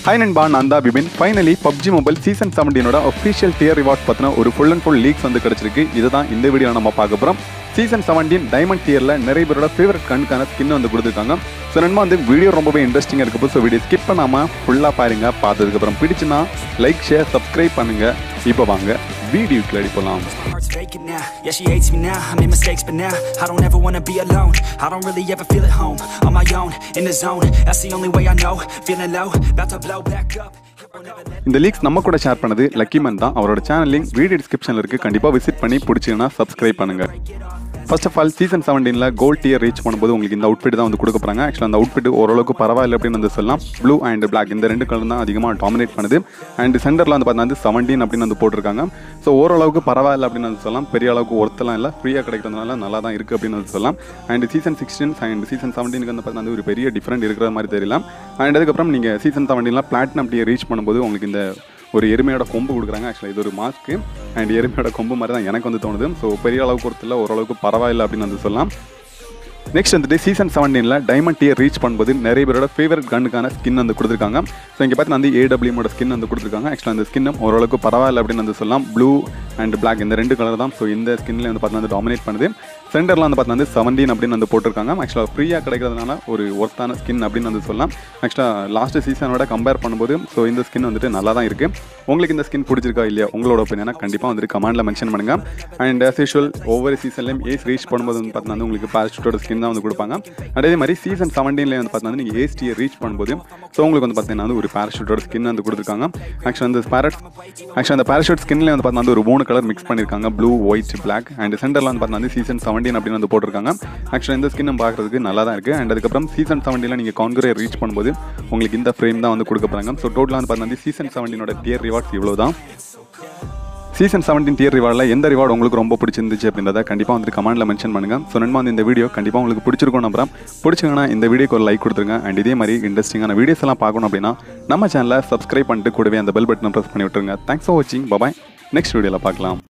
High நண்பா நான் தான் Bipin finally PUBG mobile season செவன்டீனோட அஃபிஷியல் டியர் ரிவார்ட்ஸ் பற்றின ஒரு ஃபுல் அண்ட் ஃபுல் லீக்ஸ் வந்து கிடச்சிருக்கு இதுதான் இந்த வீடியோவில் நம்ம பார்க்க போகிறோம் சீசன் செவன்டீன் டைமண்ட் டியரில் நிறைய பேரோட ஃபேவரட் கண்ணுக்கான ஸ்கின் வந்து கொடுத்துருக்காங்க ஸோ நண்பா வந்து வீடியோ ரொம்பவே இன்ட்ரெஸ்டிங்காக இருக்கப்போ ஸோ வீடியோ ஸ்கிப் பண்ணாமல் ஃபுல்லாக பாருங்க பார்த்ததுக்கப்புறம் பிடிச்சுன்னா லைக் ஷேர் சப்ஸ்கிரைப் பண்ணுங்க இப்போ வாங்க வீடியோக்கு அடி போகலாம் heart's faking now. Yeah, she hates me now. I made mistakes, but now I don't ever wanna be alone. I don't really ever feel at home. On my own, in the zone. That's the only way I know. Feeling low, about to blow back up. Won't ever let இந்த leaks நம்ம கூட share பண்ணது lucky man தான் அவரோட channel link video டிஸ்கிரிப்ஷனில் இருக்குது கண்டிப்பாக visit பண்ணி பிடிச்சிங்கன்னா சப்ஸ்கிரைப் பண்ணுங்க ஃபர்ஸ்ட் ஆஃப் ஆல் சீசன் செவன்டீனில் கோல்ட் டியர் ரீச் பண்ணும்போது உங்களுக்கு இந்த அவுட்ஃபிட் தான் வந்து கொடுக்க போகிறாங்க ஆக்சுவலாக அந்த அவுட்ஃபிட் ஓரளவுக்கு பரவாயில்ல அப்படின்னு வந்து சொல்லலாம் ப்ளூ அண்ட் பிளாக் இந்த ரெண்டு கலர் தான் அதிகமாக டாமினேட் பண்ணுது அண்ட் சென்டரில் வந்து பார்த்தா வந்து செவன்டீன் அப்படின்னு வந்து போட்டிருக்காங்க ஸோ ஓரளவுக்கு பரவாயில்ல அப்படின்னு வந்து சொல்லலாம் பெரிய அளவுக்கு ஒர்த்தெல்லாம் இல்லை ஃப்ரீயாக கிடைக்கிறதுனால நல்லா தான் இருக்குது அப்படின்னு வந்து சொல்லலாம் and season sixteen and season செவன்டீனுக்கு வந்து பார்த்தா வந்து ஒரு பெரிய டிஃப்ரெண்ட் இருக்கிற மாதிரி தெரியலாம் அண்ட் அதுக்கப்புறம் நீங்கள் சீசன் செவன்டீனில் பிளாட்டினம் டியர் ரீச் பண்ணும்போது உங்களுக்கு இந்த ஒரு எருமையோட கொம்பு கொடுக்குறாங்க ஆக்சுவலாக இது ஒரு மாஸ்க்கு அண்ட் எருமையோட கொம்பு மாதிரி தான் எனக்கு வந்து தோணுது ஸோ பெரிய அளவுக்கு ஒருத்தர் ஓரளவுக்கு பரவாயில்லை அப்படின்னு வந்து சொல்லலாம் நெக்ஸ்ட் வந்துட்டு சீசன் செவன்டீனில் டைமண்ட் டியர் ரீச் பண்ணும்போது நிறைய பேரோட ஃபேவரட் கன்னுக்கான ஸ்கின் வந்து கொடுத்துருக்காங்க ஸோ இங்கே பார்த்து வந்து ஏடபிள்யூமோட ஸ்கின் வந்து கொடுத்துருக்காங்க ஆக்சுவலாக அந்த ஸ்கின்னும் ஓரளவுக்கு பரவாயில்ல அப்படின்னு வந்து சொல்லலாம் ப்ளூ அண்ட் பிளாக் இந்த ரெண்டு கலர் தான் ஸோ இந்த ஸ்கின்ல வந்து பார்த்தா வந்து டாமினேட் பண்ணுது சென்டரில் வந்து பார்த்தா வந்து செவன்டீன் அப்படின்னு வந்து போட்டிருக்காங்க ஆக்சுவலாக ஃப்ரீயாக கிடைக்கிறதுனால ஒரு ஒர்த்தான ஸ்கின் அப்படின்னு வந்து சொல்லலாம் ஆக்சுவலாக லாஸ்ட் சீசனோட கம்பேர் பண்ணும்போது ஸோ இந்த ஸ்கின் வந்துட்டு நல்லா தான் இருக்குது உங்களுக்கு இந்த ஸ்கின் பிடிச்சிருக்கா இல்லையா உங்களோட ஒப்பீனியனா கண்டிப்பாக வந்துட்டு கமெண்ட்டில் மென்ஷன் பண்ணுங்கள் அண்ட் as usual ஒவ்வொரு சீசன்லையும் ஏஸ் ரீச் பண்ணும்போது வந்து பார்த்தா வந்து உங்களுக்கு பேரஷூட்டோட ஸ்கின் தான் வந்து கொடுப்பாங்க அதே மாதிரி சீசன் செவன்டீன்லேயே வந்து பார்த்தா நீங்கள் ஏஸ் டியர் ரீச் பண்ணும்போது ஸோ உங்களுக்கு வந்து பார்த்தீங்கன்னா வந்து ஒரு பேரஷூட்டோட ஸ்கின் வந்து கொடுத்துருக்காங்க ஆக்சுவலாக அந்த பேரட் ஆக்சுவலாக அந்த பேரஷூட் ஸ்கின்ல வந்து பார்த்தா வந்து ஒரு மூணு கலர் மிக்ஸ் பண்ணியிருக்காங்க ப்ளூ ஒயிட் பிளாக் அண்ட் சென்டரில் வந்து பார்த்தா வந்து சீசன் செவன்டீன் அப்படின்னு வந்து போட்டிருக்காங்க ஆக்சுவலாக இந்த ஸ்கின் பார்க்குறதுக்கு நல்லா தான் இருக்குது அண்ட் அதுக்கப்புறம் சீசன் செவன்டீனில் நீங்கள் கான்குரே ரீச் பண்ணும்போது உங்களுக்கு இந்த ஃப்ரேம் தான் வந்து கொடுக்க போகிறாங்க ஸோ டோட்டலாக வந்து பார்த்தா வந்து சீசன் செவன்டீனோட டியர் ரிவார்ட்ஸ் இவ்வளோ தான் சீசன் செவன்டீன் டியர் ரிவார்டில் எந்த ரிவார்டு உங்களுக்கு ரொம்ப பிடிச்சிருந்துச்சு அப்படின்றத கண்டிப்பாக வந்துட்டு கமெண்ட்டில் மென்ஷன் பண்ணுங்க ஸோ நண்பா வந்து இந்த வீடியோ கண்டிப்பாக உங்களுக்கு பிடிச்சிருக்கும் நம்புறேன் பிடிச்சிங்கன்னா இந்த வீடியோக்கு ஒரு லைக் கொடுத்துருங்க அண்ட் இதே மாதிரி இன்ட்ரெஸ்டிங்கான வீடியோஸ் எல்லாம் பார்க்கணும் அப்படின்னா நம்ம சேனலை சப்ஸ்கிரைப் பண்ணிட்டு கூடவே அந்த பெல் பட்டனை ப்ரெஸ் பண்ணி விட்டுருங்க தேங்க்ஸ் ஃபார் வாட்சிங் பபாய் நெக்ஸ்ட் வீடியோவில் பார்க்கலாம்